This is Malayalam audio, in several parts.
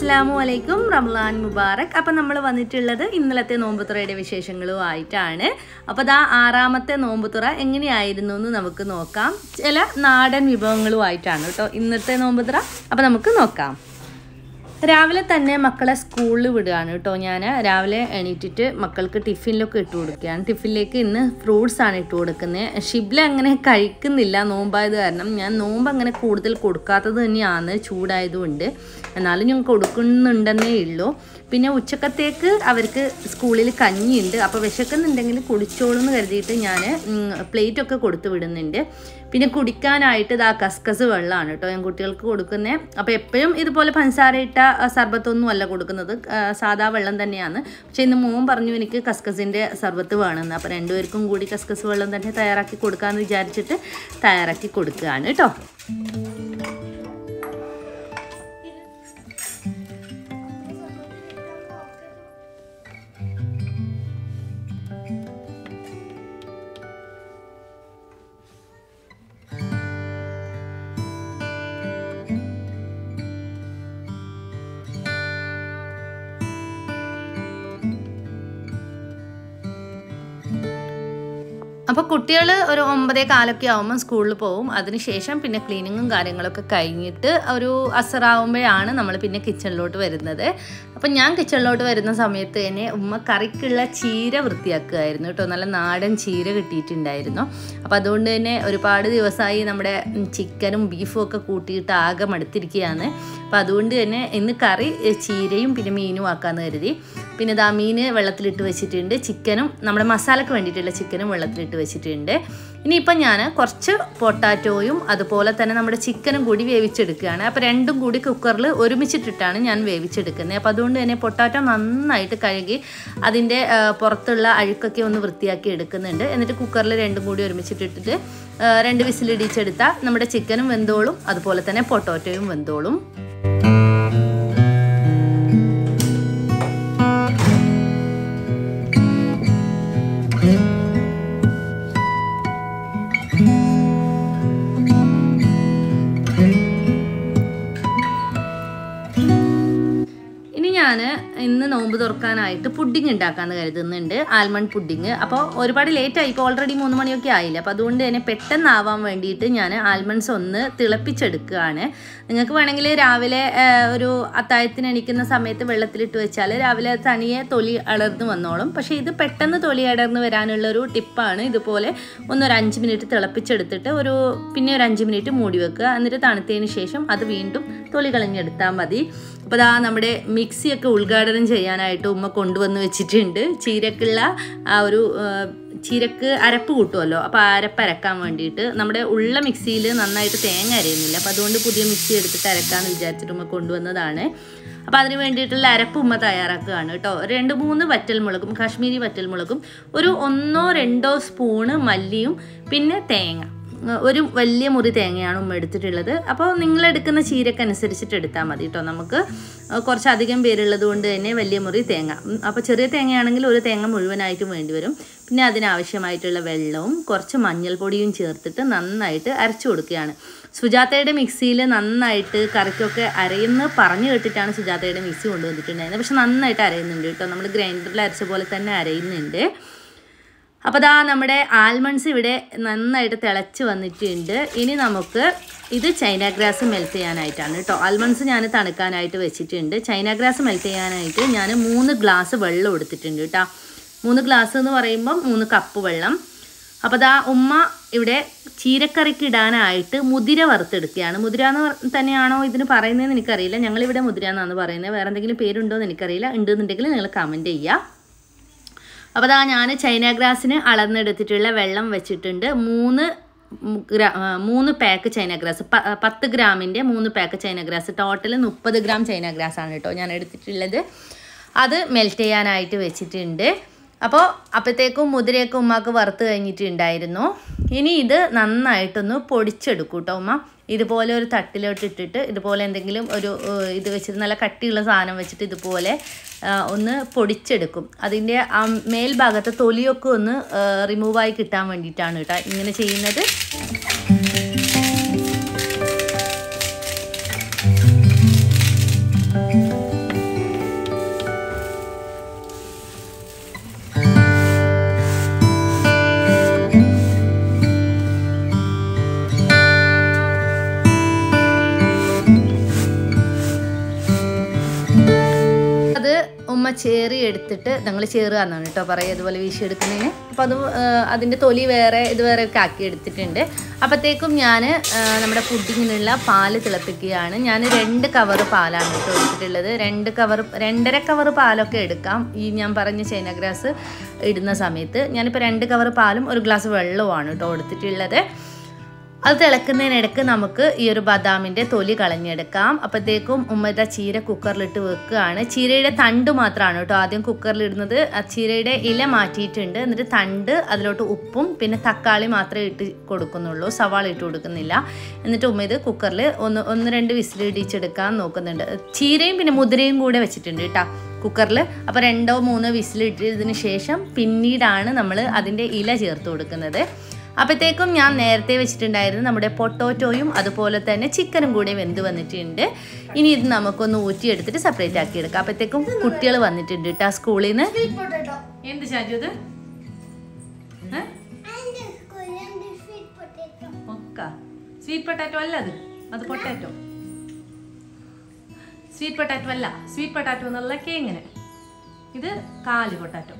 അസ്സാം വലൈക്കും റംലാൻ മുബാറക് അപ്പം നമ്മൾ വന്നിട്ടുള്ളത് ഇന്നലത്തെ നോമ്പുതുറയുടെ വിശേഷങ്ങളും ആയിട്ടാണ് അപ്പോൾ ദാ ആറാമത്തെ നോമ്പുതുറ എങ്ങനെയായിരുന്നു എന്ന് നമുക്ക് നോക്കാം ചില നാടൻ വിഭവങ്ങളുമായിട്ടാണ് കേട്ടോ ഇന്നത്തെ നോമ്പുതുറ അപ്പോൾ നമുക്ക് നോക്കാം രാവിലെ തന്നെ മക്കളെ സ്കൂളിൽ വിടുകയാണ് കേട്ടോ ഞാൻ രാവിലെ എണീറ്റിട്ട് മക്കൾക്ക് ടിഫിനിലൊക്കെ ഇട്ട് കൊടുക്കുകയാണ് ടിഫിനിലേക്ക് ഇന്ന് ഫ്രൂട്ട്സ് ആണ് ഇട്ട് കൊടുക്കുന്നത് ഷിബ്ല അങ്ങനെ കഴിക്കുന്നില്ല നോമ്പായത് കാരണം ഞാൻ നോമ്പ് അങ്ങനെ കൂടുതൽ കൊടുക്കാത്തത് തന്നെയാണ് ചൂടായതുകൊണ്ട് എന്നാലും ഞാൻ കൊടുക്കുന്നുണ്ടെന്നേ ഉള്ളൂ പിന്നെ ഉച്ചക്കത്തേക്ക് അവർക്ക് സ്കൂളിൽ കഞ്ഞിയുണ്ട് അപ്പോൾ വിശക്കുന്നുണ്ടെങ്കിൽ കുടിച്ചോളൂ എന്ന് കരുതിയിട്ട് ഞാൻ പ്ലേറ്റൊക്കെ കൊടുത്തു വിടുന്നുണ്ട് പിന്നെ കുടിക്കാനായിട്ട് ഇതാ കസ്കസ് വെള്ളമാണ് കേട്ടോ ഞാൻ കുട്ടികൾക്ക് കൊടുക്കുന്നത് അപ്പോൾ എപ്പോഴും ഇതുപോലെ പഞ്ചസാര ഇട്ട സർബത്തൊന്നും അല്ല കൊടുക്കുന്നത് ആ, സാദാ വെള്ളം തന്നെയാണ് പക്ഷേ ഇന്ന് മോൻ പറഞ്ഞു എനിക്ക് കസ്കസിൻ്റെ സർബത്ത് വേണമെന്ന് അപ്പോൾ രണ്ടുപേർക്കും കൂടി കസ്കസ് വെള്ളം തന്നെ തയ്യാറാക്കി കൊടുക്കാമെന്ന് വിചാരിച്ചിട്ട് തയ്യാറാക്കി കൊടുക്കുകയാണ് കേട്ടോ അപ്പോൾ കുട്ടികൾ ഒരു ഒമ്പതേ കാലൊക്കെ ആകുമ്പോൾ സ്കൂളിൽ പോകും അതിനുശേഷം പിന്നെ ക്ലീനിങ്ങും കാര്യങ്ങളൊക്കെ കഴിഞ്ഞിട്ട് ഒരു അസറാവുമ്പോഴാണ് നമ്മൾ പിന്നെ കിച്ചണിലോട്ട് വരുന്നത് അപ്പം ഞാൻ കിച്ചണിലോട്ട് വരുന്ന സമയത്ത് തന്നെ ഉമ്മ കറിക്കുള്ള ചീര വൃത്തിയാക്കുമായിരുന്നു കേട്ടോ നല്ല നാടൻ ചീര കിട്ടിയിട്ടുണ്ടായിരുന്നു അപ്പോൾ അതുകൊണ്ട് തന്നെ ഒരുപാട് ദിവസമായി നമ്മുടെ ചിക്കനും ബീഫും ഒക്കെ കൂട്ടിയിട്ട് ആകെ മടുത്തിരിക്കുകയാണ് അപ്പോൾ അതുകൊണ്ട് തന്നെ ഇന്ന് കറി ഏ, ചീരയും പിന്നെ മീനും ആക്കാമെന്ന് കരുതി പിന്നെ ദാ മീൻ വെള്ളത്തിലിട്ട് വെച്ചിട്ടുണ്ട് ചിക്കനും നമ്മുടെ മസാലയ്ക്ക് വേണ്ടിയിട്ടുള്ള ചിക്കനും വെള്ളത്തിലിട്ട് വെച്ചിട്ടുണ്ട് ഇനിയിപ്പം ഞാൻ കുറച്ച് പൊട്ടാറ്റോയും അതുപോലെ തന്നെ നമ്മുടെ ചിക്കനും കൂടി വേവിച്ചെടുക്കുകയാണ് അപ്പോൾ രണ്ടും കൂടി കുക്കറിൽ ഒരുമിച്ചിട്ടിട്ടാണ് ഞാൻ വേവിച്ചെടുക്കുന്നത് അപ്പോൾ അതുകൊണ്ട് തന്നെ പൊട്ടാറ്റോ നന്നായിട്ട് കഴുകി അതിൻ്റെ ആ, പുറത്തുള്ള അഴുക്കൊക്കെ ഒന്ന് വൃത്തിയാക്കി എടുക്കുന്നുണ്ട് എന്നിട്ട് കുക്കറിൽ രണ്ടും കൂടി ഒരുമിച്ചിട്ടിട്ടിട്ട് ആ, രണ്ട് വിസിലിടിച്ചെടുത്താൽ നമ്മുടെ ചിക്കനും വെന്തോളും അതുപോലെ തന്നെ പൊട്ടാറ്റോയും വെന്തോളും ഇനി ഞാൻ ഇന്ന് നോമ്പ് തുറക്കാനായിട്ട് പുഡിങ് ഉണ്ടാക്കാമെന്ന് കരുതുന്നുണ്ട് ആൽമണ്ട് പുഡിങ് അപ്പോൾ ഒരുപാട് ലേറ്റ് ആയി ഇപ്പോൾ ഓൾറെഡി മൂന്ന് മണിയൊക്കെ ആയില്ല അപ്പോൾ അതുകൊണ്ട് തന്നെ പെട്ടെന്നാവാൻ വേണ്ടിയിട്ട് ഞാൻ ആൽമണ്ട്സ് ഒന്ന് തിളപ്പിച്ചെടുക്കുകയാണ് നിങ്ങൾക്ക് വേണമെങ്കിൽ രാവിലെ ആ, ഒരു അത്താഴത്തിന് എണീക്കുന്ന സമയത്ത് വെള്ളത്തിലിട്ട് വെച്ചാൽ രാവിലെ തനിയെ തൊലി അടർന്ന് വന്നോളും പക്ഷേ ഇത് പെട്ടെന്ന് തൊലി അടർന്ന് വരാനുള്ള ഒരു ടിപ്പാണ് ഇതുപോലെ ഒന്നൊരു അഞ്ച് മിനിറ്റ് തിളപ്പിച്ചെടുത്തിട്ട് ഒരു പിന്നെ ഒരു അഞ്ച് മിനിറ്റ് മൂടി വെക്കുക എന്നിട്ട് തണുത്തതിന് ശേഷം അത് വീണ്ടും തൊലി കളഞ്ഞെടുത്താൽ മതി അപ്പോൾ ദാ നമ്മുടെ മിക്സിയൊക്കെ ഉദ്ഘാടനം ചെയ്യാനായിട്ട് ഉമ്മ കൊണ്ടുവന്ന് വെച്ചിട്ടുണ്ട് ചീരക്കുള്ള ആ ഒരു ആ, ചീരക്ക് അരപ്പ് കൂട്ടുമല്ലോ അപ്പോൾ ആ അരപ്പ് അരക്കാൻ വേണ്ടിയിട്ട് നമ്മുടെ ഉള്ള മിക്സിയിൽ നന്നായിട്ട് തേങ്ങ അരയുന്നില്ല അപ്പോൾ അതുകൊണ്ട് പുതിയ മിക്സി എടുത്തിട്ട് അരക്കാമെന്ന് വിചാരിച്ചിട്ട് ഉമ്മ കൊണ്ടുവന്നതാണ് അപ്പോൾ അതിന് വേണ്ടിയിട്ടുള്ള അരപ്പ് ഉമ്മ തയ്യാറാക്കുകയാണ് കേട്ടോ രണ്ട് മൂന്ന് വറ്റൽമുളകും കാശ്മീരി വറ്റൽമുളകും ഒരു ഒന്നോ രണ്ടോ സ്പൂണ് മല്ലിയും പിന്നെ തേങ്ങ ഒരു വലിയ മുറി തേങ്ങയാണ് ഉമ്മ എടുത്തിട്ടുള്ളത് അപ്പോൾ നിങ്ങൾ എടുക്കുന്ന ചീരക്ക് അനുസരിച്ചിട്ട് എടുത്താൽ മതി കേട്ടോ നമുക്ക് കുറച്ചധികം പേരുള്ളത് കൊണ്ട് തന്നെ വലിയ മുറി തേങ്ങ ഉം, അപ്പോൾ ചെറിയ തേങ്ങയാണെങ്കിൽ ഒരു തേങ്ങ മുഴുവനായിട്ടും വേണ്ടി വരും പിന്നെ അതിനാവശ്യമായിട്ടുള്ള വെള്ളവും കുറച്ച് മഞ്ഞൾപ്പൊടിയും ചേർത്തിട്ട് നന്നായിട്ട് അരച്ചു കൊടുക്കുകയാണ് സുജാതയുടെ മിക്സിയിൽ നന്നായിട്ട് കറിക്കൊക്കെ അരയുന്ന പറഞ്ഞു കേട്ടിട്ടാണ് സുജാതയുടെ മിക്സി കൊണ്ടുവന്നിട്ടുണ്ടായിരുന്നത് പക്ഷെ നന്നായിട്ട് അരയുന്നുണ്ട് കേട്ടോ നമ്മൾ ഗ്രൈൻഡറിൽ അരച്ച പോലെ തന്നെ അരയുന്നുണ്ട് അപ്പോൾ ദാ നമ്മുടെ ആൽമണ്ട്സ് ഇവിടെ നന്നായിട്ട് തിളച്ച് വന്നിട്ടുണ്ട് ഇനി നമുക്ക് ഇത് ചൈന ഗ്രാസ് മെൽറ്റ് ചെയ്യാനായിട്ടാണ് കേട്ടോ ആൽമണ്ട്സ് ഞാൻ തണുക്കാനായിട്ട് വെച്ചിട്ടുണ്ട് ചൈന ഗ്രാസ് മെൽറ്റ് ചെയ്യാനായിട്ട് ഞാൻ മൂന്ന് ഗ്ലാസ് വെള്ളം എടുത്തിട്ടുണ്ട് കേട്ടോ മൂന്ന് ഗ്ലാസ് എന്ന് പറയുമ്പം മൂന്ന് കപ്പ് വെള്ളം അപ്പോൾ ദാ ഉമ്മ ഇവിടെ ചീരക്കറിക്ക് ഇടാനായിട്ട് മുതിര വറുത്തെടുക്കുകയാണ് മുതിര എന്ന് പറ- തന്നെയാണോ ഇതിന് പറയുന്നതെന്ന് എനിക്കറിയില്ല ഞങ്ങളിവിടെ മുതിര എന്നാണ് പറയുന്നത് വേറെ എന്തെങ്കിലും പേരുണ്ടോ എന്ന് എനിക്കറിയില്ല ഉണ്ടെന്നുണ്ടെങ്കിൽ നിങ്ങൾ കമൻറ്റ് ചെയ്യുക അപ്പോൾ ദാ ഞാൻ ചൈന ഗ്രാസിന് അളന്നെടുത്തിട്ടുള്ള വെള്ളം വെച്ചിട്ടുണ്ട് മൂന്ന് ഗ്രാ ആ, മൂന്ന് പാക്ക് ചൈന ഗ്രാസ് പ- പത്ത് ഗ്രാമിൻ്റെ മൂന്ന് പാക്ക് ചൈന ഗ്രാസ് ടോട്ടൽ മുപ്പത് ഗ്രാം ചൈന ഗ്രാസ് ആണ് കേട്ടോ ഞാൻ എടുത്തിട്ടുള്ളത് അത് മെൽറ്റ് ചെയ്യാനായിട്ട് വെച്ചിട്ടുണ്ട് അപ്പോൾ അപ്പോഴത്തേക്കും മുതിരയൊക്കെ ഉമ്മാക്ക് വറുത്ത് കഴിഞ്ഞിട്ടുണ്ടായിരുന്നു ഇനി ഇത് നന്നായിട്ടൊന്ന് പൊടിച്ചെടുക്കും കേട്ടോ ഉമ്മ ഇതുപോലെ ഒരു തട്ടിലോട്ട് ഇട്ടിട്ട് ഇതുപോലെ എന്തെങ്കിലും ഒരു ഏഹ്, ഇത് വെച്ചിട്ട് നല്ല കട്ടിയുള്ള സാധനം വെച്ചിട്ട് ഇതുപോലെ ആ, ഒന്ന് പൊടിച്ചെടുക്കും അതിൻ്റെ ആ മേൽഭാഗത്തെ തൊലിയൊക്കെ ഒന്ന് റിമൂവായി കിട്ടാൻ വേണ്ടിയിട്ടാണ് കേട്ടോ ഇങ്ങനെ ചെയ്യുന്നത് ചേറി എടുത്തിട്ട് ഞങ്ങൾ ചേറുക എന്നാണ് കേട്ടോ പറയുക ഇതുപോലെ വീശി എടുക്കുന്നതിന് അപ്പോൾ അത് അതിൻ്റെ തൊലി വേറെ ഇത് വേറെ ഒക്കെ ആക്കി എടുത്തിട്ടുണ്ട് അപ്പോഴത്തേക്കും ഞാൻ നമ്മുടെ പുഡിങ്ങിനുള്ള പാല് തിളപ്പിക്കുകയാണ് ഞാൻ രണ്ട് കവർ പാലാണ് കേട്ടോ എടുത്തിട്ടുള്ളത് രണ്ട് കവർ രണ്ടര കവർ പാലൊക്കെ എടുക്കാം ഈ ഞാൻ പറഞ്ഞ ചൈന ഗ്രാസ് ഇടുന്ന സമയത്ത് ഞാനിപ്പോൾ രണ്ട് കവർ പാലും ഒരു ഗ്ലാസ് വെള്ളവുമാണ് കേട്ടോ എടുത്തിട്ടുള്ളത് അത് തിളക്കുന്നതിനിടയ്ക്ക് നമുക്ക് ഈ ഒരു ബദാമിൻ്റെ തൊലി കളഞ്ഞെടുക്കാം അപ്പോഴത്തേക്കും ഉമ്മത ചീര കുക്കറിലിട്ട് വെക്കുകയാണ് ചീരയുടെ തണ്ട് മാത്രമാണ് കേട്ടോ ആദ്യം കുക്കറിലിടുന്നത് ആ ചീരയുടെ ഇല മാറ്റിയിട്ടുണ്ട് എന്നിട്ട് തണ്ട് അതിലോട്ട് ഉപ്പും പിന്നെ തക്കാളി മാത്രമേ ഇട്ട് കൊടുക്കുന്നുള്ളൂ സവാള ഇട്ട് കൊടുക്കുന്നില്ല എന്നിട്ട് ഉമ്മ ഇത് കുക്കറിൽ ഒന്ന് ഒന്ന് രണ്ട് വിസിൽ ഇടിച്ചെടുക്കാൻ നോക്കുന്നുണ്ട് ചീരയും പിന്നെ മുതിരയും കൂടെ വെച്ചിട്ടുണ്ട് കേട്ടോ കുക്കറിൽ അപ്പോൾ രണ്ടോ മൂന്നോ വിസിൽ ഇട്ടതിന് ശേഷം പിന്നീടാണ് നമ്മൾ അതിൻ്റെ ഇല ചേർത്ത് കൊടുക്കുന്നത് അപ്പോഴത്തേക്കും ഞാൻ നേരത്തെ വെച്ചിട്ടുണ്ടായിരുന്നു നമ്മുടെ പൊട്ടോറ്റോയും അതുപോലെ തന്നെ ചിക്കനും കൂടി വെന്ത് വന്നിട്ടുണ്ട് ഇനി ഇത് നമുക്കൊന്ന് ഊറ്റിയെടുത്തിട്ട് സെപ്പറേറ്റ് ആക്കി എടുക്കാം അപ്പോഴത്തേക്കും കുട്ടികൾ വന്നിട്ടുണ്ട് കേട്ടോ സ്കൂളിൽ നിന്ന് Sweet potato. എന്ത് ഷാജു ഇത് And the school and the sweet potato. ഒക്ക സ്വീറ്റ് പൊട്ടാറ്റോ അല്ല അത് അത് പൊട്ടാറ്റോ സ്വീറ്റ് പൊട്ടാറ്റോ അല്ല സ്വീറ്റ് പൊട്ടാറ്റോ എന്നുള്ള കേങ്ങനെ ഇത് കാല് പൊട്ടാറ്റോ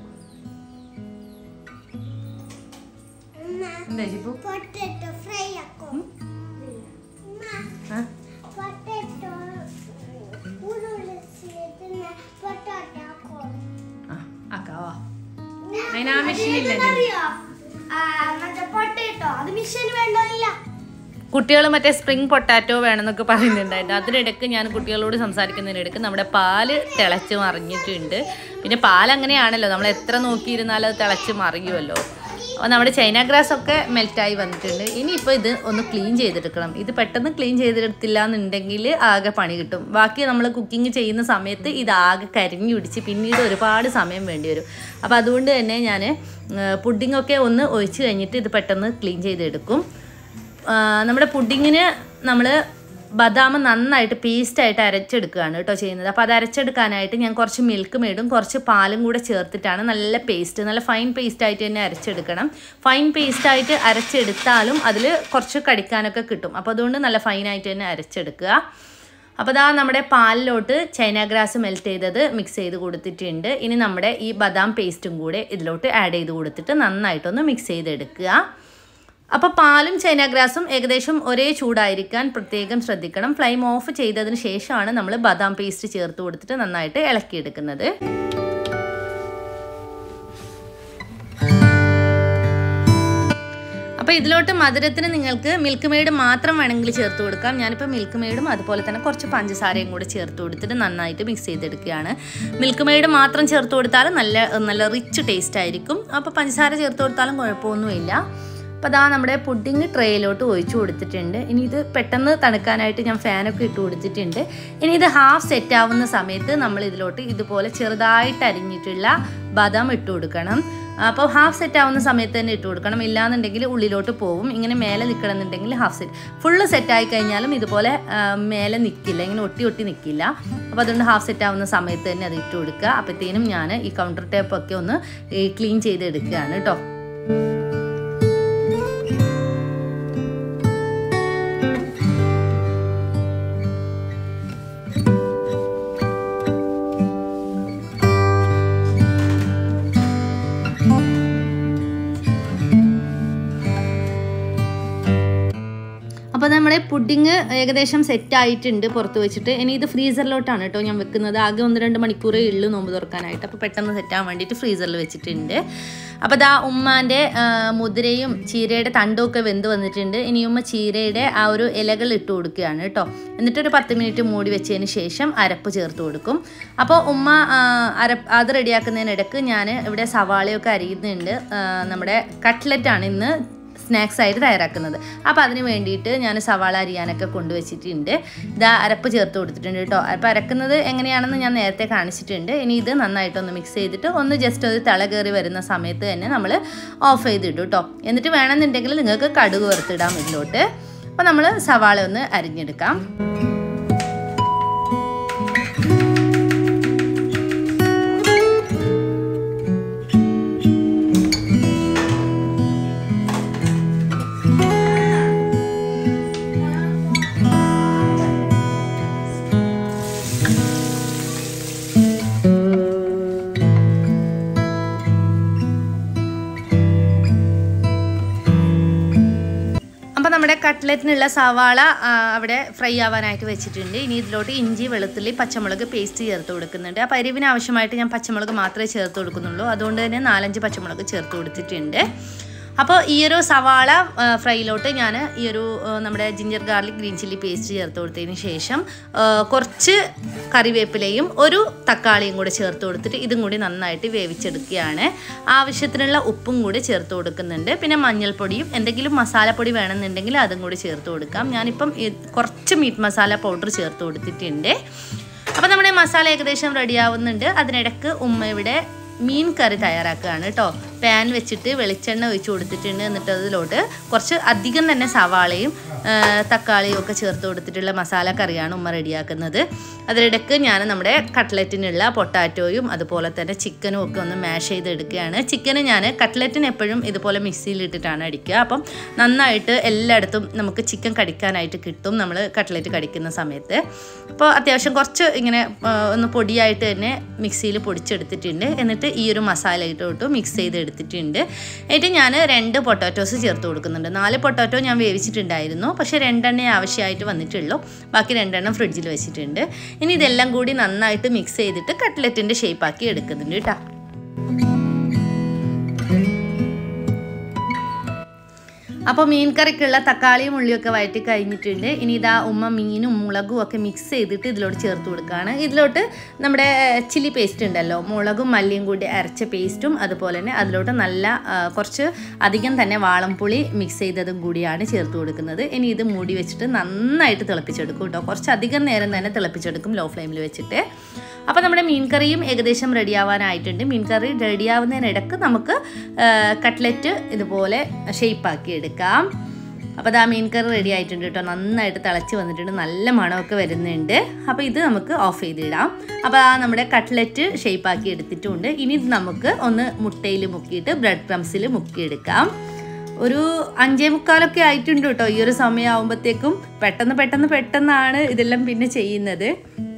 Amma, എന്താ ജിപ്പു potato fry ako. Amma, ആ potato. ഉരുളസിലിരുന്ന potato ako. ആ ആക്കാവാ അതിന് ആ machine ഇല്ലേ ഇതിന്? അറിയോ? ആ, മറ്റേ പൊട്ടേറ്റോ അത് മിഷൻ വേണ്ടതില്ല കുട്ടികൾ മറ്റേ സ്പ്രിംഗ് പൊട്ടാറ്റോ വേണമെന്നൊക്കെ പറയുന്നുണ്ടായിരുന്നു അതിനിടയ്ക്ക് ഞാൻ കുട്ടികളോട് സംസാരിക്കുന്നതിനിടയ്ക്ക് നമ്മുടെ പാല് തിളച്ച് മറിഞ്ഞിട്ടുണ്ട് പിന്നെ പാൽ അങ്ങനെയാണല്ലോ നമ്മൾ എത്ര നോക്കിയിരുന്നാലും അത് തിളച്ച് മറിയുമല്ലോ അപ്പോൾ നമ്മുടെ ചൈന ഗ്രാസ് ഒക്കെ മെൽറ്റായി വന്നിട്ടുണ്ട് ഇനിയിപ്പോൾ ഇത് ഒന്ന് ക്ലീൻ ചെയ്തെടുക്കണം ഇത് പെട്ടെന്ന് ക്ലീൻ ചെയ്തെടുത്തില്ല എന്നുണ്ടെങ്കിൽ ആകെ പണി കിട്ടും ബാക്കി നമ്മൾ കുക്കിംഗ് ചെയ്യുന്ന സമയത്ത് ഇത് ആകെ കരിഞ്ഞു പിടിച്ച് പിന്നീട് ഒരുപാട് സമയം വേണ്ടി വരും അപ്പോൾ അതുകൊണ്ട് തന്നെ ഞാൻ പുഡിങ്ങൊക്കെ ഒന്ന് ഒഴിച്ച് കഴിഞ്ഞിട്ട് ഇത് പെട്ടെന്ന് ക്ലീൻ ചെയ്തെടുക്കും ആ, നമ്മുടെ പുഡിങ്ങിന് നമ്മൾ ബദാം നന്നായിട്ട് പേസ്റ്റായിട്ട് അരച്ചെടുക്കുകയാണ് കേട്ടോ ചെയ്യുന്നത് അപ്പോൾ അത് അരച്ചെടുക്കാനായിട്ട് ഞാൻ കുറച്ച് മിൽക്ക് മേടും കുറച്ച് പാലും കൂടെ ചേർത്തിട്ടാണ് നല്ല പേസ്റ്റ് നല്ല ഫൈൻ പേസ്റ്റായിട്ട് തന്നെ അരച്ചെടുക്കണം ഫൈൻ പേസ്റ്റായിട്ട് അരച്ചെടുത്താലും അതിൽ കുറച്ച് കടിക്കാനൊക്കെ കിട്ടും അപ്പോൾ അതുകൊണ്ട് നല്ല ഫൈനായിട്ട് തന്നെ അരച്ചെടുക്കുക അപ്പോൾ ദാ നമ്മുടെ പാലിലോട്ട് ചൈന ഗ്രാസ് മെൽറ്റ് ചെയ്തത് മിക്സ് ചെയ്ത് കൊടുത്തിട്ടുണ്ട് ഇനി നമ്മുടെ ഈ ബദാം പേസ്റ്റും കൂടെ ഇതിലോട്ട് ആഡ് ചെയ്ത് കൊടുത്തിട്ട് നന്നായിട്ടൊന്ന് മിക്സ് ചെയ്തെടുക്കുക അപ്പോൾ പാലും ചൈന ഗ്രാസും ഏകദേശം ഒരേ ചൂടായിരിക്കാൻ പ്രത്യേകം ശ്രദ്ധിക്കണം ഫ്ലെയിം ഓഫ് ചെയ്തതിന് ശേഷമാണ് നമ്മൾ ബദാം പേസ്റ്റ് ചേർത്ത് കൊടുത്തിട്ട് നന്നായിട്ട് ഇളക്കിയെടുക്കുന്നത് അപ്പോൾ ഇതിലോട്ട് മധുരത്തിന് നിങ്ങൾക്ക് മിൽക്ക് മെയ്ഡ് മാത്രം വേണമെങ്കിൽ ചേർത്ത് കൊടുക്കാം ഞാനിപ്പോൾ മിൽക്ക് മെയ്ഡും അതുപോലെ തന്നെ കുറച്ച് പഞ്ചസാരയും കൂടി ചേർത്ത് കൊടുത്തിട്ട് നന്നായിട്ട് മിക്സ് ചെയ്തെടുക്കുകയാണ് മിൽക്ക് മെയ്ഡ് മാത്രം ചേർത്ത് കൊടുത്താലും നല്ല നല്ല റിച്ച് ടേസ്റ്റ് ആയിരിക്കും അപ്പോൾ പഞ്ചസാര ചേർത്ത് കൊടുത്താലും കുഴപ്പമൊന്നുമില്ല അപ്പോൾ അതാ നമ്മുടെ പുഡിങ് ട്രേയിലോട്ട് ഒഴിച്ചു കൊടുത്തിട്ടുണ്ട് ഇനി ഇത് പെട്ടെന്ന് തണുക്കാനായിട്ട് ഞാൻ ഫാനൊക്കെ ഇട്ട് കൊടുത്തിട്ടുണ്ട് ഇനി ഇത് ഹാഫ് സെറ്റ് ആവുന്ന സമയത്ത് നമ്മൾ ഇതിലോട്ട് ഇതുപോലെ ചെറുതായിട്ട് അരിഞ്ഞിട്ടുള്ള ബദാം ഇട്ട് കൊടുക്കണം അപ്പോൾ ഹാഫ് സെറ്റ് ആവുന്ന സമയത്ത് തന്നെ ഇട്ട് കൊടുക്കണം ഇല്ലാന്നുണ്ടെങ്കിൽ ഉള്ളിലോട്ട് പോവും ഇങ്ങനെ മേലെ നിൽക്കണമെന്നുണ്ടെങ്കിൽ ഹാഫ് സെറ്റ് ഫുള്ള് സെറ്റ് ആയി കഴിഞ്ഞാലും ഇതുപോലെ ആ, മേലെ നിൽക്കില്ല ഇങ്ങനെ ഒട്ടി ഒട്ടി നിൽക്കില്ല അപ്പോൾ അതുകൊണ്ട് ഹാഫ് സെറ്റ് ആവുന്ന സമയത്ത് തന്നെ അത് ഇട്ട് കൊടുക്കുക അപ്പോഴത്തേനും ഞാൻ ഈ കൗണ്ടർ ടേപ്പൊക്കെ ഒന്ന് ക്ലീൻ ചെയ്തെടുക്കുകയാണ് കേട്ടോ അപ്പോൾ നമ്മുടെ പുഡിങ് ഏകദേശം സെറ്റ് ആയിട്ടുണ്ട് പുറത്ത് വെച്ചിട്ട് ഇനി ഇത് ഫ്രീസറിലോട്ടാണ് കേട്ടോ ഞാൻ വെക്കുന്നത് ആകെ ഒന്ന് രണ്ട് മണിക്കൂറേ ഉള്ളൂ നോമ്പ് തുറക്കാനായിട്ട് അപ്പോൾ പെട്ടെന്ന് സെറ്റ് ആവാൻ വേണ്ടിയിട്ട് ഫ്രീസറിൽ വെച്ചിട്ടുണ്ട് അപ്പോൾ ദാ ഉമ്മാൻ്റെ ആ, മുതിരയും ചീരയുടെ തണ്ടും ഒക്കെ വെന്ത് വന്നിട്ടുണ്ട് ഇനി ഉമ്മ ചീരയുടെ ആ ഒരു ഇലകൾ ഇട്ട് കൊടുക്കുകയാണ് കേട്ടോ എന്നിട്ടൊരു പത്ത് മിനിറ്റ് മൂടി വെച്ചതിന് ശേഷം അരപ്പ് ചേർത്ത് കൊടുക്കും അപ്പോൾ ഉമ്മ ആ, അരപ്പ് അത് റെഡിയാക്കുന്നതിനിടയ്ക്ക് ഞാൻ ഇവിടെ സവാളയൊക്കെ അരിയുന്നുണ്ട് ആ, നമ്മുടെ കട്ട്ലറ്റാണ് ഇന്ന് സ്നാക്സ് ആയിട്ട് തയ്യാറാക്കുന്നത് അപ്പോൾ അതിന് വേണ്ടിയിട്ട് ഞാൻ സവാള അരിയാനൊക്കെ കൊണ്ടുവച്ചിട്ടുണ്ട് ഇതാ അരപ്പ് ചേർത്ത് കൊടുത്തിട്ടുണ്ട് കേട്ടോ അപ്പോൾ അരക്കുന്നത് എങ്ങനെയാണെന്ന് ഞാൻ നേരത്തെ കാണിച്ചിട്ടുണ്ട് ഇനി ഇത് നന്നായിട്ടൊന്ന് മിക്സ് ചെയ്തിട്ട് ഒന്ന് ജസ്റ്റ് ഒരു തിള കയറി വരുന്ന സമയത്ത് തന്നെ നമ്മൾ ഓഫ് ചെയ്തിടും കേട്ടോ എന്നിട്ട് വേണമെന്നുണ്ടെങ്കിൽ നിങ്ങൾക്ക് കടുക് വറുത്തിടാം ഇതിലോട്ട് അപ്പോൾ നമ്മൾ സവാള ഒന്ന് അരിഞ്ഞെടുക്കാം കട്ട്ലറ്റിനുള്ള സവാള ആ, അവിടെ ഫ്രൈ ആവാനായിട്ട് വെച്ചിട്ടുണ്ട് ഇനി ഇതിലോട്ട് ഇഞ്ചി വെളുത്തുള്ളി പച്ചമുളക് പേസ്റ്റ് ചേർത്ത് കൊടുക്കുന്നുണ്ട് അപ്പോൾ എരിവിന് ആവശ്യമായിട്ട് ഞാൻ പച്ചമുളക് മാത്രമേ ചേർത്ത് കൊടുക്കുന്നുള്ളൂ അതുകൊണ്ട് തന്നെ നാലഞ്ച് പച്ചമുളക് ചേർത്ത് കൊടുത്തിട്ടുണ്ട് അപ്പോൾ ഈ ഒരു സവാള ആ, ഫ്രൈയിലോട്ട് ഞാൻ ഈ ഒരു ആ, നമ്മുടെ ginger garlic green chilli paste ചേർത്ത് കൊടുത്തതിന് ശേഷം ആ, കുറച്ച് കറിവേപ്പിലയും ഒരു തക്കാളിയും കൂടെ ചേർത്ത് കൊടുത്തിട്ട് ഇതും കൂടി നന്നായിട്ട് വേവിച്ചെടുക്കുകയാണ് ആവശ്യത്തിനുള്ള ഉപ്പും കൂടി ചേർത്ത് കൊടുക്കുന്നുണ്ട് പിന്നെ മഞ്ഞൾപ്പൊടിയും എന്തെങ്കിലും മസാലപ്പൊടി വേണമെന്നുണ്ടെങ്കിൽ അതും കൂടി ചേർത്ത് കൊടുക്കാം ഞാനിപ്പം ഈ കുറച്ച് മീറ്റ് മസാല പൗഡർ ചേർത്ത് കൊടുത്തിട്ടുണ്ട് അപ്പോൾ നമ്മുടെ മസാല ഏകദേശം റെഡി ആവുന്നുണ്ട് അതിനിടക്ക് ഉമ്മ ഇവിടെ മീൻ കറി തയ്യാറാക്കുകയാണ് കേട്ടോ പാൻ വെച്ചിട്ട് വെളിച്ചെണ്ണ ഒഴിച്ച് കൊടുത്തിട്ടുണ്ട് എന്നിട്ട് അതിലോട്ട് കുറച്ച് അധികം തന്നെ സവാളയും ആ, തക്കാളിയും ഒക്കെ ചേർത്ത് കൊടുത്തിട്ടുള്ള മസാല കറിയാണ് ഉമ്മ റെഡിയാക്കുന്നത് അതിനിടയ്ക്ക് ഞാൻ നമ്മുടെ കട്ട്ലറ്റിനുള്ള പൊട്ടാറ്റോയും അതുപോലെ തന്നെ ചിക്കനും ഒക്കെ ഒന്ന് മാഷ് ചെയ്ത് എടുക്കുകയാണ് ചിക്കന് ഞാൻ കട്ട്ലറ്റിന് എപ്പോഴും ഇതുപോലെ മിക്സിയിലിട്ടിട്ടാണ് അടിക്കുക അപ്പം നന്നായിട്ട് എല്ലായിടത്തും നമുക്ക് ചിക്കൻ കടിക്കാനായിട്ട് കിട്ടും നമ്മൾ കട്ട്ലറ്റ് കടിക്കുന്ന സമയത്ത് അപ്പോൾ അത്യാവശ്യം കുറച്ച് ഇങ്ങനെ ആ, ഒന്ന് പൊടിയായിട്ട് തന്നെ മിക്സിയിൽ പൊടിച്ചെടുത്തിട്ടുണ്ട് എന്നിട്ട് ഈ ഒരു മസാല ഇട്ടോട്ട് മിക്സ് ചെയ്ത് എടുത്തിട്ടുണ്ട് എന്നിട്ട് ഞാൻ രണ്ട് പൊട്ടാറ്റോസ് ചേർത്ത് കൊടുക്കുന്നുണ്ട് നാല് പൊട്ടാറ്റോ ഞാൻ വേവിച്ചിട്ടുണ്ടായിരുന്നു പക്ഷേ രണ്ടെണ്ണേ ആവശ്യമായിട്ട് വന്നിട്ടുള്ളൂ ബാക്കി രണ്ടെണ്ണം ഫ്രിഡ്ജിൽ വെച്ചിട്ടുണ്ട് ഇനി ഇതെല്ലാം കൂടി നന്നായിട്ട് മിക്സ് ചെയ്തിട്ട് കട്ട്ലറ്റിൻ്റെ ഷേപ്പാക്കി എടുക്കുന്നുണ്ട് കേട്ടോ അപ്പോൾ മീൻ കറിക്കുള്ള തക്കാളിയും ഉള്ളിയൊക്കെ വഴറ്റി കഴിഞ്ഞിട്ടുണ്ട് ഇനി ഇതാ ഉമ്മ മീനും മുളകും ഒക്കെ മിക്സ് ചെയ്തിട്ട് ഇതിലോട്ട് ചേർത്ത് കൊടുക്കുകയാണ് ഇതിലോട്ട് നമ്മുടെ ചില്ലി പേസ്റ്റ് ഉണ്ടല്ലോ മുളകും മല്ലിയും കൂടി അരച്ച പേസ്റ്റും അതുപോലെ തന്നെ അതിലോട്ട് നല്ല ആ, കുറച്ച് അധികം തന്നെ വാളംപുളി മിക്സ് ചെയ്തതും കൂടിയാണ് ചേർത്ത് കൊടുക്കുന്നത് ഇനി ഇത് മൂടി വെച്ചിട്ട് നന്നായിട്ട് തിളപ്പിച്ചെടുക്കും കേട്ടോ കുറച്ച് അധികം നേരം തന്നെ തിളപ്പിച്ചെടുക്കും ലോ ഫ്ലെയിമിൽ വെച്ചിട്ട് അപ്പോൾ നമ്മുടെ മീൻ കറിയും ഏകദേശം റെഡി ആവാനായിട്ടുണ്ട് മീൻ കറി റെഡി ആവുന്നതിനിടക്ക് നമുക്ക് ആ, കട്ട്ലറ്റ് ഇതുപോലെ ഷേപ്പാക്കി എടുക്കാം അപ്പോൾ അതാ മീൻ കറി റെഡി ആയിട്ടുണ്ട് കേട്ടോ നന്നായിട്ട് തിളച്ച് വന്നിട്ടുണ്ട് നല്ല മണമൊക്കെ വരുന്നുണ്ട് അപ്പോൾ ഇത് നമുക്ക് ഓഫ് ചെയ്തിടാം അപ്പോൾ ആ നമ്മുടെ കട്ട്ലറ്റ് ഷേപ്പാക്കി എടുത്തിട്ടുണ്ട് ഇനി ഇത് നമുക്ക് ഒന്ന് മുട്ടയിൽ മുക്കിയിട്ട് ബ്രെഡ് ക്രംസിൽ മുക്കിയെടുക്കാം ഒരു അഞ്ചേ മുക്കാലൊക്കെ ആയിട്ടുണ്ട് കേട്ടോ ഈ ഒരു സമയമാകുമ്പോഴത്തേക്കും പെട്ടെന്ന് പെട്ടെന്ന് പെട്ടെന്നാണ് ഇതെല്ലാം പിന്നെ ചെയ്യുന്നത്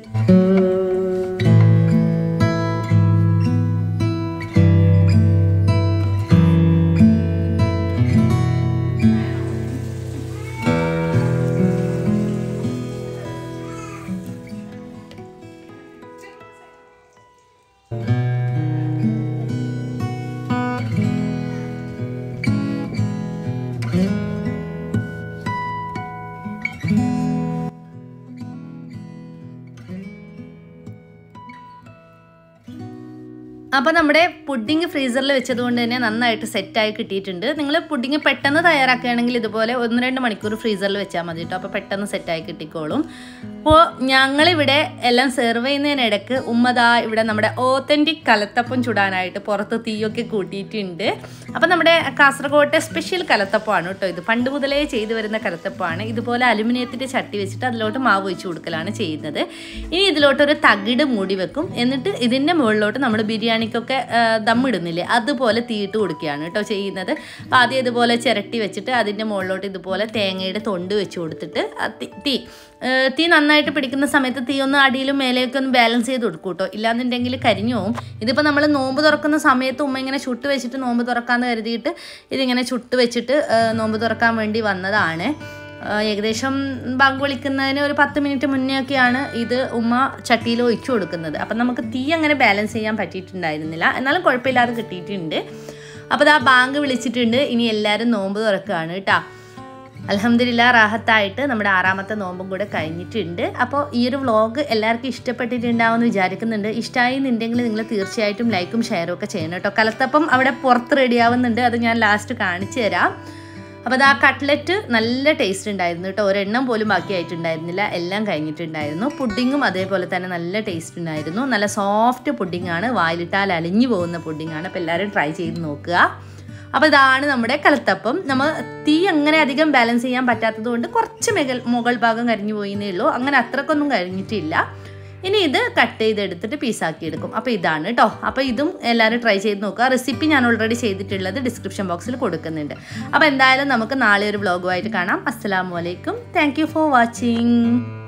അപ്പോൾ നമ്മുടെ പുഡിങ് ഫ്രീസറിൽ വെച്ചതുകൊണ്ട് തന്നെ നന്നായിട്ട് സെറ്റായി കിട്ടിയിട്ടുണ്ട് നിങ്ങൾ പുഡിങ് പെട്ടെന്ന് തയ്യാറാക്കുകയാണെങ്കിൽ ഇതുപോലെ ഒന്ന് രണ്ട് മണിക്കൂർ ഫ്രീസറിൽ വെച്ചാൽ മതി കേട്ടോ അപ്പോൾ പെട്ടെന്ന് സെറ്റായി കിട്ടിക്കോളും അപ്പോൾ ഞങ്ങളിവിടെ എല്ലാം സെർവ് ചെയ്യുന്നതിനിടയ്ക്ക് ഉമ്മദാ ഇവിടെ നമ്മുടെ ഓത്തൻറ്റിക് കലത്തപ്പം ചുടാനായിട്ട് പുറത്ത് തീയൊക്കെ കൂട്ടിയിട്ടുണ്ട് അപ്പോൾ നമ്മുടെ കാസർഗോട്ടെ സ്പെഷ്യൽ കലത്തപ്പമാണ് കേട്ടോ ഇത് പണ്ട് മുതലേ ചെയ്തു വരുന്ന കലത്തപ്പമാണ് ഇതുപോലെ അലുമിനിയത്തിൻ്റെ ചട്ടി വെച്ചിട്ട് അതിലോട്ട് മാവ് ഒഴിച്ച് കൊടുക്കലാണ് ചെയ്യുന്നത് ഇനി ഇതിലോട്ടൊരു തകിട് മൂടി വെക്കും എന്നിട്ട് ഇതിൻ്റെ മുകളിലോട്ട് നമ്മൾ ബിരിയാണിക്കൊക്കെ ആ, ദമ്മിടുന്നില്ലേ അതുപോലെ തീയിട്ട് കൊടുക്കുകയാണ് കേട്ടോ ചെയ്യുന്നത് അപ്പോൾ ആദ്യം ഇതുപോലെ ചിരട്ടി വെച്ചിട്ട് അതിൻ്റെ മുകളിലോട്ട് ഇതുപോലെ തേങ്ങയുടെ തൊണ്ട് വെച്ച് കൊടുത്തിട്ട് ആ തി- തീ ഏ, തീ നന്നായിട്ട് പിടിക്കുന്ന സമയത്ത് തീ ഒന്ന് അടിയിലും മേലെയൊക്കെ ഒന്ന് ബാലൻസ് ചെയ്ത് കൊടുക്കും കേട്ടോ ഇല്ലാന്നുണ്ടെങ്കിൽ കരിഞ്ഞു പോവും ഇതിപ്പോൾ നമ്മൾ നോമ്പ് തുറക്കുന്ന സമയത്ത് ഉമ്മ ഇങ്ങനെ ചുട്ട് വെച്ചിട്ട് നോമ്പ് തുറക്കാമെന്ന് കരുതിയിട്ട് ഇതിങ്ങനെ ചുട്ട് വെച്ചിട്ട് ഏ, നോമ്പ് തുറക്കാൻ വേണ്ടി വന്നതാണ് ആ, ഏകദേശം ബാങ്ക് വിളിക്കുന്നതിന് ഒരു പത്ത് മിനിറ്റ് മുന്നേ ഒക്കെയാണ് ഇത് ഉമ്മ ചട്ടിയിൽ ഒഴിച്ചു കൊടുക്കുന്നത് അപ്പം നമുക്ക് തീ അങ്ങനെ ബാലൻസ് ചെയ്യാൻ പറ്റിയിട്ടുണ്ടായിരുന്നില്ല എന്നാലും കുഴപ്പമില്ലാതെ കിട്ടിയിട്ടുണ്ട് അപ്പോൾ ഇതാ ബാങ്ക് വിളിച്ചിട്ടുണ്ട് ഇനി എല്ലാവരും നോമ്പ് തുറക്കുകയാണ് കേട്ടോ അലഹമ്മദില്ല റാഹത്തായിട്ട് നമ്മുടെ ആറാമത്തെ നോമ്പും കൂടെ കഴിഞ്ഞിട്ടുണ്ട് അപ്പോൾ ഈ ഒരു വ്ളോഗ് എല്ലാവർക്കും ഇഷ്ടപ്പെട്ടിട്ടുണ്ടാവുമെന്ന് വിചാരിക്കുന്നുണ്ട് ഇഷ്ടമായി എന്നുണ്ടെങ്കിൽ നിങ്ങൾ തീർച്ചയായിട്ടും ലൈക്കും ഷെയറും ഒക്കെ ചെയ്യണം കേട്ടോ കലത്തപ്പം അവിടെ പുറത്ത് റെഡിയാവുന്നുണ്ട് അത് ഞാൻ ലാസ്റ്റ് കാണിച്ചു തരാം അപ്പോൾ അത് ആ കട്ട്ലറ്റ് നല്ല ടേസ്റ്റ് ഉണ്ടായിരുന്നു കേട്ടോ ഒരെണ്ണം പോലും ബാക്കിയായിട്ടുണ്ടായിരുന്നില്ല എല്ലാം കഴിഞ്ഞിട്ടുണ്ടായിരുന്നു പുഡിങ്ങും അതേപോലെ തന്നെ നല്ല ടേസ്റ്റ് ഉണ്ടായിരുന്നു നല്ല സോഫ്റ്റ് പുഡിങ്ങാണ് വായിലിട്ടാൽ അലിഞ്ഞു പോകുന്ന പുഡിങ്ങാണ് അപ്പോൾ എല്ലാവരും ട്രൈ ചെയ്ത് നോക്കുക അപ്പോൾ ഇതാണ് നമ്മുടെ കലത്തപ്പം നമ്മൾ തീ അങ്ങനെ അധികം ബാലൻസ് ചെയ്യാൻ പറ്റാത്തത് കൊണ്ട് കുറച്ച് മുകൾ മുകൾ ഭാഗം കരിഞ്ഞു പോയിന്നേ ഉള്ളൂ അങ്ങനെ അത്രക്കൊന്നും കഴിഞ്ഞിട്ടില്ല ഇനി ഇത് കട്ട് ചെയ്തെടുത്തിട്ട് പീസാക്കി എടുക്കും അപ്പോൾ ഇതാണ് കേട്ടോ അപ്പോൾ ഇതും എല്ലാവരും ട്രൈ ചെയ്ത് നോക്കുക റെസിപ്പി ഞാൻ ഓൾറെഡി ചെയ്തിട്ടുള്ളത് ഡിസ്ക്രിപ്ഷൻ ബോക്സിൽ കൊടുക്കുന്നുണ്ട് അപ്പോൾ എന്തായാലും നമുക്ക് നാളെ ഒരു വ്ളോഗുമായിട്ട് കാണാം അസ്സലാമു അലൈക്കും താങ്ക് യു ഫോർ വാച്ചിങ്